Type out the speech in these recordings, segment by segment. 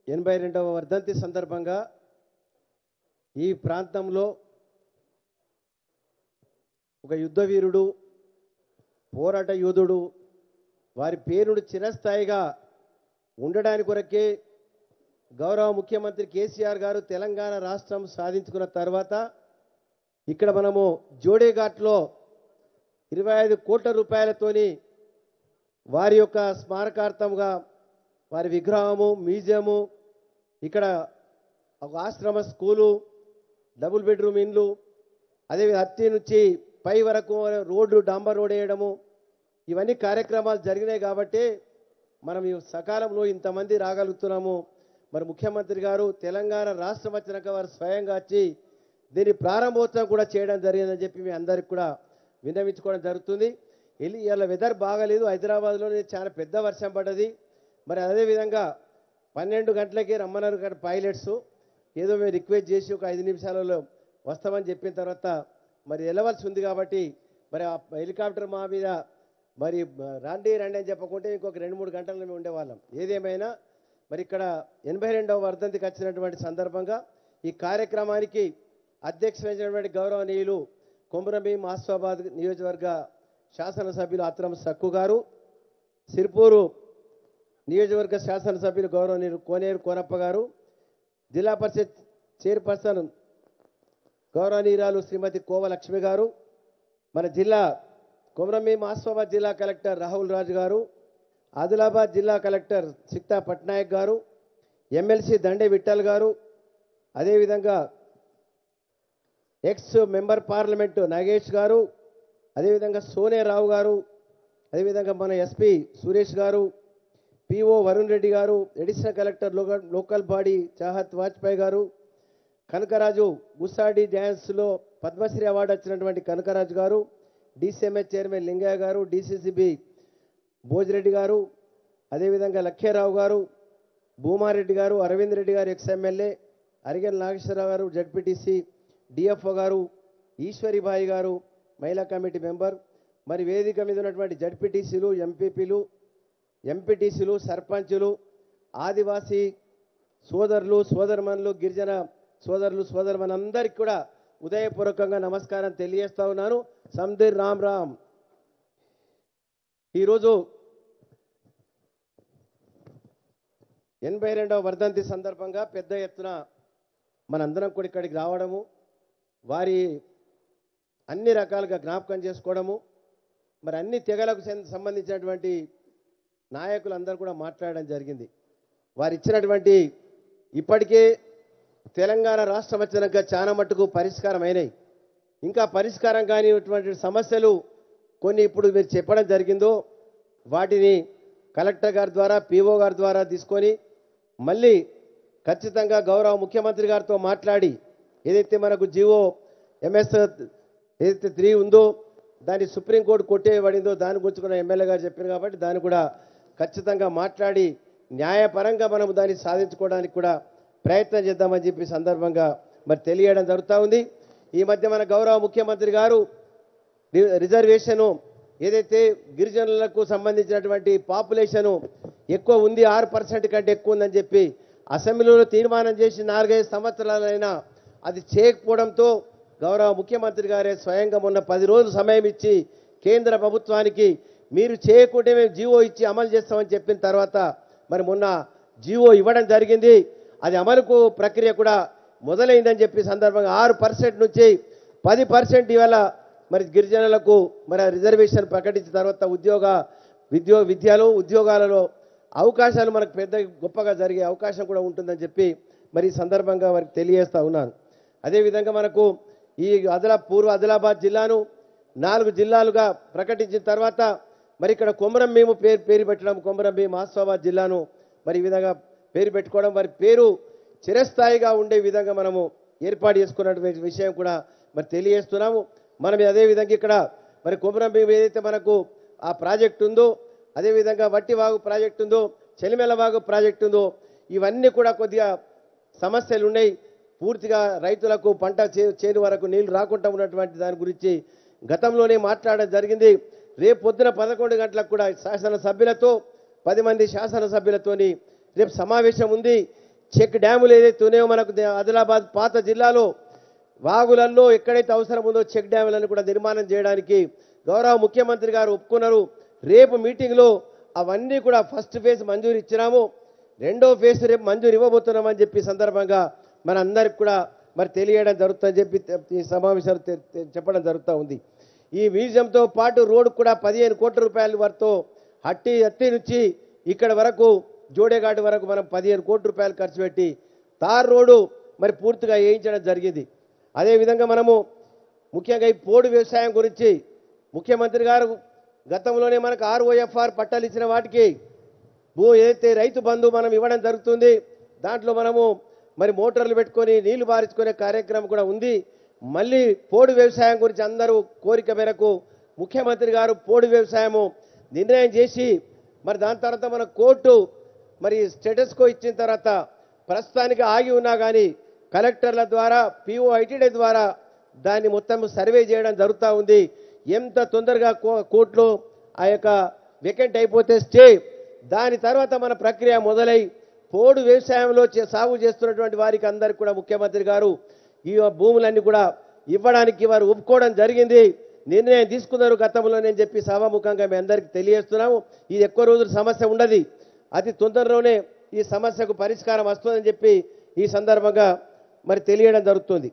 ఎనభై రెండవ వర్ధంతి సందర్భంగా ఈ ప్రాంతంలో ఒక యుద్ధ వీరుడు పోరాట యోధుడు వారి పేరును చిరస్థాయిగా ఉండడానికి కొరకే గౌరవ ముఖ్యమంత్రి కేసీఆర్ గారు తెలంగాణ రాష్ట్రం సాధించుకున్న తర్వాత ఇక్కడ మనము జోడేఘాట్లో ఇరవై ఐదు కోట్ల రూపాయలతోని వారి యొక్క స్మారకార్థంగా వారి విగ్రహము మ్యూజియము ఇక్కడ ఒక ఆశ్రమ స్కూలు డబుల్ బెడ్రూమ్ ఇండ్లు అదే హత్తి నుంచి పై వరకు రోడ్డు డాంబర్ రోడ్ వేయడము ఇవన్నీ కార్యక్రమాలు జరిగినాయి కాబట్టి మనం ఈ సకాలంలో ఇంతమంది రాగలుగుతున్నాము మరి ముఖ్యమంత్రి గారు తెలంగాణ రాష్ట్రం వచ్చినాక వారు స్వయంగా వచ్చి దీని ప్రారంభోత్సవం కూడా చేయడం జరిగిందని చెప్పి మీ అందరికి కూడా విన్నవించుకోవడం జరుగుతుంది వెళ్ళి ఇవాళ వెదర్ బాగాలేదు హైదరాబాద్లోనే చాలా పెద్ద వర్షం పడ్డది మరి అదేవిధంగా పన్నెండు గంటలకే రమ్మన్నారు కానీ పైలట్స్ ఏదో మేము రిక్వెస్ట్ చేసి ఒక ఐదు నిమిషాలలో వస్తామని చెప్పిన తర్వాత మరి వెళ్ళవలసి ఉంది కాబట్టి మరి ఆ హెలికాప్టర్ మా మీద మరి రండి రండి అని చెప్పకుంటే ఇంకొక రెండు మూడు గంటలు మేము ఉండేవాళ్ళం ఏదేమైనా మరి ఇక్కడ ఎనభై రెండవ వర్ధంతికి వచ్చినటువంటి సందర్భంగా ఈ కార్యక్రమానికి అధ్యక్షులైనటువంటి గౌరవనీయులు కొమరభీం ఆస్వాబాద్ నియోజకవర్గ శాసనసభ్యులు అత్రం సక్కు గారు సిరిపూరు నియోజకవర్గ శాసనసభ్యులు గౌరవనీయులు కోనేరు కోనప్ప గారు జిల్లా పరిషత్ చైర్పర్సన్ గౌరవనీయురాలు శ్రీమతి కోవ లక్ష్మి గారు మన జిల్లా కొమరమీం ఆస్వాబాద్ జిల్లా కలెక్టర్ రాహుల్ రాజు గారు ఆదిలాబాద్ జిల్లా కలెక్టర్ సిక్తా పట్నాయక్ గారు ఎమ్మెల్సీ దండే విఠల్ గారు అదేవిధంగా ఎక్స్ మెంబర్ పార్లమెంటు నాగేష్ గారు అదేవిధంగా సోనేరావు గారు అదేవిధంగా మన ఎస్పీ సురేష్ గారు PO Varun Reddy garu additional collector local local body Chahat Vajpayee garu Kanakaraju Gusadi డ్యాన్స్లో పద్మశ్రీ అవార్డు వచ్చినటువంటి కనకరాజు గారు డీసీఎంఎస్ చైర్మన్ లింగయ్య గారు డీసీసీబీ భోజిరెడ్డి గారు అదేవిధంగా లక్ష్యారావు గారు భూమారెడ్డి గారు అరవింద్ రెడ్డి గారు ఎక్స్ ఎమ్మెల్యే అరిగెల నాగేశ్వరరావు గారు జడ్పీటీసీ డిఎఫ్ఓ గారు ఈశ్వరిబాయి గారు మహిళా కమిటీ మెంబర్ మరి వేదిక మీద ఉన్నటువంటి జడ్పీటీసీలు ఎంపీపీలు ఎంపీటీసీలు సర్పంచులు ఆదివాసీ సోదరులు సోదరమణులు గిరిజన సోదరులు సోదరమనందరికీ కూడా ఉదయపూర్వకంగా నమస్కారం తెలియజేస్తా ఉన్నాను సందీర్ రామ్ రామ్ ఈరోజు ఎనభై రెండవ వర్ధంతి సందర్భంగా పెద్ద ఎత్తున మనందరం కూడా ఇక్కడికి రావడము వారి అన్ని రకాలుగా జ్ఞాపకం చేసుకోవడము మరి అన్ని తెగలకు చెంది- సంబంధించినటువంటి నాయకులందరూ కూడా మాట్లాడడం జరిగింది వారు ఇచ్చినటువంటి ఇప్పటికే తెలంగాణ రాష్ట్రం వచ్చినాక చాలా మట్టుకు పరిష్కారం అయినాయి ఇంకా పరిష్కారం కానిటువంటి సమస్యలు కొన్ని ఇప్పుడు మీరు చెప్పడం జరిగిందో వాటిని కలెక్టర్ గారి ద్వారా పీఓ గారి ద్వారా తీసుకొని మళ్ళీ ఖచ్చితంగా గౌరవ ముఖ్యమంత్రి గారితో మాట్లాడి ఏదైతే మనకు జీవో ఎంఎస్ ఏదైతే త్రీ ఉందో దాన్ని సుప్రీంకోర్టు కొట్టేయబడిందో దాని గురించి కూడా ఎమ్మెల్యే గారు చెప్పారు కాబట్టి దాన్ని కూడా ఖచ్చితంగా మాట్లాడి న్యాయపరంగా మనం దాన్ని సాధించుకోవడానికి కూడా ప్రయత్నం చేద్దామని చెప్పి ఈ సందర్భంగా మరి తెలియడం జరుగుతూ ఉంది ఈ మధ్య మన గౌరవ ముఖ్యమంత్రి గారు రి- రిజర్వేషను ఏదైతే గిరిజనులకు సంబంధించినటువంటి పాపులేషను ఎక్కువ ఉంది ఆరు పర్సెంట్ కంటే ఎక్కువ ఉందని చెప్పి అసెంబ్లీలో తీర్మానం చేసి నాలుగైదు సంవత్సరాలైనా అది చేయకపోవడంతో గౌరవ ముఖ్యమంత్రి గారే స్వయంగా మొన్న పది రోజులు సమయం ఇచ్చి కేంద్ర ప్రభుత్వానికి మీరు చేయకుంటే మేము జీవో ఇచ్చి అమలు చేస్తామని చెప్పిన తర్వాత మరి మొన్న జీవో ఇవ్వడం జరిగింది అది అమలుకు ప్రక్రియ కూడా మొదలైందని చెప్పి సందర్భంగా ఆరు పర్సెంట్ నుంచి పది పర్సెంట్ ఇవాళ మరి గిరిజనులకు మరి ఆ రిజర్వేషన్ ప్రకటించిన తర్వాత ఉద్యోగ విద్యో విద్యలో ఉద్యోగాలలో అవకాశాలు మనకు పెద్ద గొప్పగా జరిగే అవకాశం కూడా ఉంటుందని చెప్పి మరి ఈ సందర్భంగా వారికి తెలియజేస్తా ఉన్నాను అదేవిధంగా మనకు ఈ అదిలా పూర్వ ఆదిలాబాద్ జిల్లాను నాలుగు జిల్లాలుగా ప్రకటించిన తర్వాత మరి ఇక్కడ కొమరం మేము పేరు పేరు పెట్టడం కొమరం భీం ఆస్వాబాద్ జిల్లాను మరి ఈ విధంగా పేరు పెట్టుకోవడం వారి పేరు చిరస్థాయిగా ఉండే విధంగా మనము ఏర్పాటు చేసుకున్నటువంటి విషయం కూడా మరి తెలియజేస్తున్నాము మనం అదే విధంగా ఇక్కడ మరి కొమరం భీం ఏదైతే మనకు ఆ ప్రాజెక్ట్ ఉందో అదేవిధంగా వట్టివాగు ప్రాజెక్ట్ ఉందో చెలిమెలవాగు ప్రాజెక్ట్ ఉందో ఇవన్నీ కూడా కొద్దిగా సమస్యలు ఉన్నాయి పూర్తిగా రైతులకు పంట చే- చేను వరకు నీళ్లు రాకుండా ఉన్నటువంటి దాని గురించి గతంలోనే మాట్లాడడం జరిగింది రేపు పొద్దున పదకొండు గంటలకు కూడా శాసన సభ్యులతో పది మంది శాసనసభ్యులతోని రేపు సమావేశం ఉంది చెక్ డ్యాములు ఏదైతే ఉన్నాయో మనకు దే- ఆదిలాబాద్ పాత జిల్లాలో వాగులలో ఎక్కడైతే అవసరం ఉందో చెక్ డ్యాములను కూడా నిర్మాణం చేయడానికి గౌరవ ముఖ్యమంత్రి గారు ఒప్పుకున్నారు రేపు మీటింగ్లో అవన్నీ కూడా ఫస్ట్ ఫేజ్ మంజూరు ఇచ్చినాము రెండో ఫేజ్ రేపు మంజూరు ఇవ్వబోతున్నామని చెప్పి సందర్భంగా మన అందరికి కూడా మరి తెలియడం జరుగుతుందని చెప్పి తె- ఈ సమావేశాలు తె- తె- చెప్పడం జరుగుతూ ఉంది ఈ మ్యూజియంతో పాటు రోడ్డు కూడా పదిహేను కోట్ల రూపాయల వరతో హట్టి హత్తి నుంచి ఇక్కడ వరకు జోడేఘాట్ వరకు మనం పదిహేను కోట్ల రూపాయలు ఖర్చు పెట్టి తార్ రోడ్డు మరి పూర్తిగా వేయించడం జరిగింది అదేవిధంగా మనము ముఖ్యంగా ఈ పోడు వ్యవసాయం గురించి ముఖ్యమంత్రి గారు గతంలోనే మనకు ఆర్ఓఎఫ్ఆర్ పట్టాలు ఇచ్చిన వాటికి భూ ఏదైతే రైతు బంధు మనం ఇవ్వడం జరుగుతుంది దాంట్లో మనము మరి మోటార్లు పెట్టుకొని నీళ్లు బారించుకునే కార్యక్రమం కూడా ఉంది మళ్ళీ పోడు వ్యవసాయం గురించి అందరూ కోరిక మేరకు ముఖ్యమంత్రి గారు పోడు వ్యవసాయము నిర్ణయం చేసి మరి దాని తర్వాత మన కోర్టు మరి స్టేటస్కో ఇచ్చిన తర్వాత ప్రస్తుతానికి ఆగి ఉన్నా కానీ కలెక్టర్ల ద్వారా పిఓ ఐటీడీ ద్వారా దాన్ని మొత్తం సర్వే చేయడం జరుగుతూ ఉంది ఎంత తొందరగా కో- కోర్టులో ఆ యొక్క వేకెంట్ అయిపోతే స్టే దాని తర్వాత మన ప్రక్రియ మొదలై పోడు వ్యవసాయంలో చే- సాగు చేస్తున్నటువంటి వారికి అందరికి కూడా ముఖ్యమంత్రి గారు ఈ భూములన్నీ కూడా ఇవ్వడానికి వారు ఒప్పుకోవడం జరిగింది నిర్ణయం తీసుకున్నారు గతంలో నేను చెప్పి సభాముఖంగా మీ అందరికీ తెలియజేస్తున్నాము ఇది ఎక్కువ రోజుల సమస్య ఉండదు అతి తొందరలోనే ఈ సమస్యకు పరిష్కారం వస్తుందని చెప్పి ఈ సందర్భంగా మరి తెలియడం జరుగుతుంది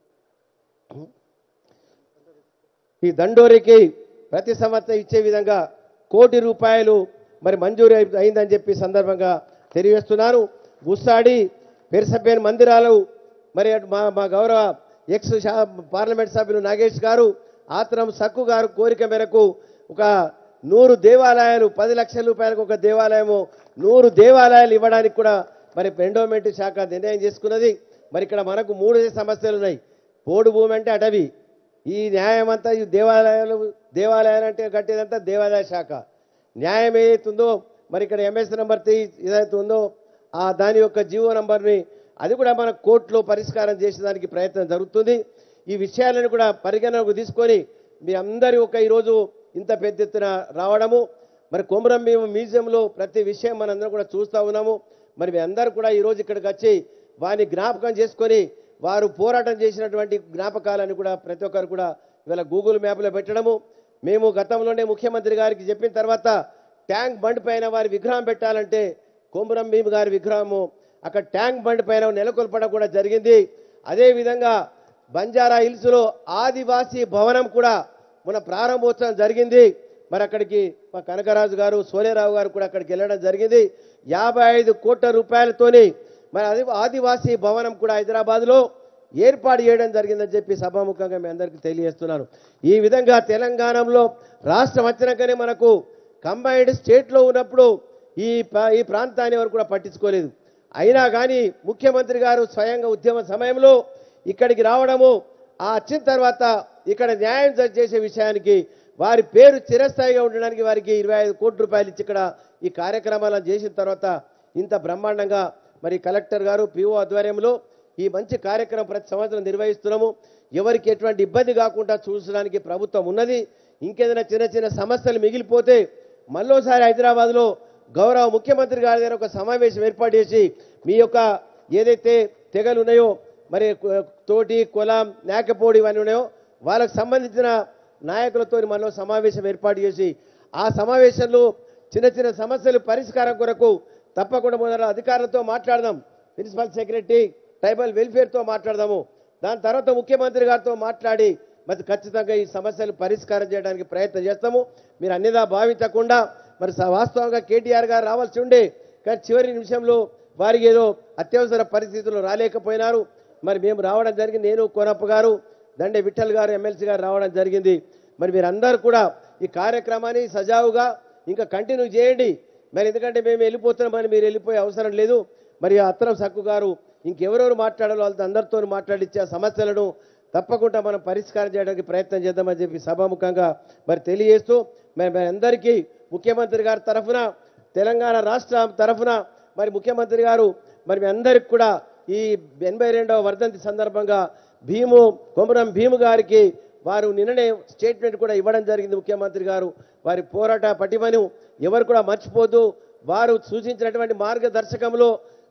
ఈ దండోరికి ప్రతి సంవత్సరం ఇచ్చే విధంగా కోటి రూపాయలు మరి మంజూరు అయి- అయిందని చెప్పి సందర్భంగా తెలియజేస్తున్నాను గుస్సాడి పెరసభ్యన్ మందిరాలు మరి అటు మా మా గౌరవ ఎక్స్ శా- పార్లమెంట్ సభ్యులు నాగేష్ గారు ఆత్రం సక్కు గారు కోరిక మేరకు ఒక నూరు దేవాలయాలు పది లక్షల రూపాయలకు ఒక దేవాలయము నూరు దేవాలయాలు ఇవ్వడానికి కూడా మరి ఎండోమెంట్ శాఖ నిర్ణయం చేసుకున్నది మరి ఇక్కడ మనకు మూడు సమస్యలు ఉన్నాయి పోడు భూమి అంటే అటవీ ఈ న్యాయం అంతా ఈ దేవాలయాలు దేవాలయాలు అంటే కట్టేదంతా దేవాదాయ శాఖ న్యాయం ఏదైతుందో మరి ఇక్కడ ఎంఎస్ నెంబర్ త్రీ ఏదైతే ఉందో ఆ దాని యొక్క జీవో నంబర్ని అది కూడా మన కోర్టులో పరిష్కారం చేసేదానికి ప్రయత్నం జరుగుతుంది ఈ విషయాలను కూడా పరిగణనకు తీసుకొని మీ అందరి ఒక ఈరోజు ఇంత పెద్ద ఎత్తున రావడము మరి కొమరం భీము మ్యూజియంలో ప్రతి విషయం మనందరం కూడా చూస్తూ ఉన్నాము మరి మీ అందరూ కూడా ఈరోజు ఇక్కడికి వచ్చి వారిని జ్ఞాపకం చేసుకొని వారు పోరాటం చేసినటువంటి జ్ఞాపకాలను కూడా ప్రతి ఒక్కరు కూడా ఇవాళ గూగుల్ మ్యాప్లో పెట్టడము మేము గతంలోనే ముఖ్యమంత్రి గారికి చెప్పిన తర్వాత ట్యాంక్ బండ్ పైన వారి విగ్రహం పెట్టాలంటే కొమరం భీమ్ గారి విగ్రహము అక్కడ ట్యాంక్ బండ్ పైన నెలకొల్పడం కూడా జరిగింది అదేవిధంగా బంజారా హిల్స్లో ఆదివాసీ భవనం కూడా మన ప్రారంభోత్సవం జరిగింది మరి అక్కడికి మా కనకరాజు గారు సోనేరావు గారు కూడా అక్కడికి వెళ్ళడం జరిగింది యాభై ఐదు కోట్ల రూపాయలతోని మరి అది ఆదివాసీ భవనం కూడా హైదరాబాద్లో ఏర్పాటు చేయడం జరిగిందని చెప్పి సభాముఖంగా మీ అందరికీ తెలియజేస్తున్నాను ఈ విధంగా తెలంగాణలో రాష్ట్రం వచ్చినాకనే మనకు కంబైన్డ్ స్టేట్లో ఉన్నప్పుడు ఈ ప్రా- ఈ ప్రాంతాన్ని ఎవరు కూడా పట్టించుకోలేదు అయినా కానీ ముఖ్యమంత్రి గారు స్వయంగా ఉద్యమ సమయంలో ఇక్కడికి రావడము ఆ వచ్చిన తర్వాత ఇక్కడ న్యాయం జ- చేసే విషయానికి వారి పేరు చిరస్థాయిగా ఉండడానికి వారికి ఇరవై ఐదు కోట్ల రూపాయలు ఇచ్చి ఇక్కడ ఈ కార్యక్రమాలను చేసిన తర్వాత ఇంత బ్రహ్మాండంగా మరి కలెక్టర్ గారు పిఓ ఆధ్వర్యంలో ఈ మంచి కార్యక్రమం ప్రతి సంవత్సరం నిర్వహిస్తున్నాము ఎవరికి ఎటువంటి ఇబ్బంది కాకుండా చూసడానికి ప్రభుత్వం ఉన్నది ఇంకేదైనా చిన్న చిన్న సమస్యలు మిగిలిపోతే మళ్ళోసారి హైదరాబాద్లో గౌరవ ముఖ్యమంత్రి గారి దగ్గర ఒక సమావేశం ఏర్పాటు చేసి మీ యొక్క ఏదైతే తెగలు ఉన్నాయో మరి కు- తోటి కులం నాకపోడి ఇవన్నీ ఉన్నాయో వాళ్ళకు సంబంధించిన నాయకులతో మనలో సమావేశం ఏర్పాటు చేసి ఆ సమావేశంలో చిన్న చిన్న సమస్యలు పరిష్కారం కొరకు తప్పకుండా మొదల అధికారులతో మాట్లాడదాం ప్రిన్సిపల్ సెక్రటరీ ట్రైబల్ వెల్ఫేర్తో మాట్లాడదాము దాని తర్వాత ముఖ్యమంత్రి గారితో మాట్లాడి మరి ఖచ్చితంగా ఈ సమస్యలు పరిష్కారం చేయడానికి ప్రయత్నం చేస్తాము మీరు అన్నిదా భావించకుండా మరి స- వాస్తవంగా కేటీఆర్ గారు రావాల్సి ఉండే కానీ చివరి నిమిషంలో వారికి ఏదో అత్యవసర పరిస్థితుల్లో రాలేకపోయినారు మరి మేము రావడం జరిగింది నేను కోనప్ప గారు దండే విఠల్ గారు ఎమ్మెల్సీ గారు రావడం జరిగింది మరి మీరందరూ కూడా ఈ కార్యక్రమాన్ని సజావుగా ఇంకా కంటిన్యూ చేయండి మరి ఎందుకంటే మేము వెళ్ళిపోతున్నామని మీరు వెళ్ళిపోయే అవసరం లేదు మరి అత్తరం సక్కు గారు ఇంకెవరెవరు మాట్లాడాలో వాళ్ళతో అందరితో మాట్లాడిచ్చే ఆ సమస్యలను తప్పకుండా మనం పరిష్కారం చేయడానికి ప్రయత్నం చేద్దామని చెప్పి సభాముఖంగా మరి తెలియజేస్తూ మరి మరి అందరికీ ముఖ్యమంత్రి గారి తరఫున తెలంగాణ రాష్ట్ర తరఫున మరి ముఖ్యమంత్రి గారు మరి మీ అందరికి కూడా ఈ ఎనభై రెండవ వర్ధంతి సందర్భంగా భీము కొమరం భీము గారికి వారు నిన్ననే స్టేట్మెంట్ కూడా ఇవ్వడం జరిగింది ముఖ్యమంత్రి గారు వారి పోరాట పటిమను ఎవరు కూడా మర్చిపోద్దు వారు సూచించినటువంటి మార్గదర్శకంలో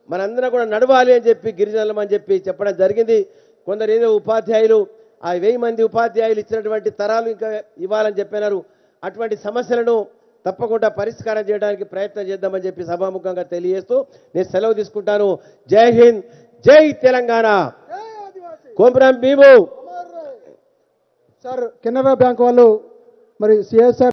మనందరం కూడా నడవాలి అని చెప్పి గిరిజనులం అని చెప్పి చెప్పడం జరిగింది కొందరు ఏదో ఉపాధ్యాయులు ఆ వెయ్యి మంది ఉపాధ్యాయులు ఇచ్చినటువంటి తరాలు ఇంకా ఇవ్వాలని చెప్పినారు అటువంటి సమస్యలను తప్పకుండా పరిష్కారం చేయడానికి ప్రయత్నం చేద్దామని చెప్పి సభాముఖంగా తెలియజేస్తూ నేను సెలవు తీసుకుంటాను జై హింద్ జై తెలంగాణ కోమరం భీము సార్ కెనరా బ్యాంక్ వాళ్ళు మరి సిఎస్ఆర్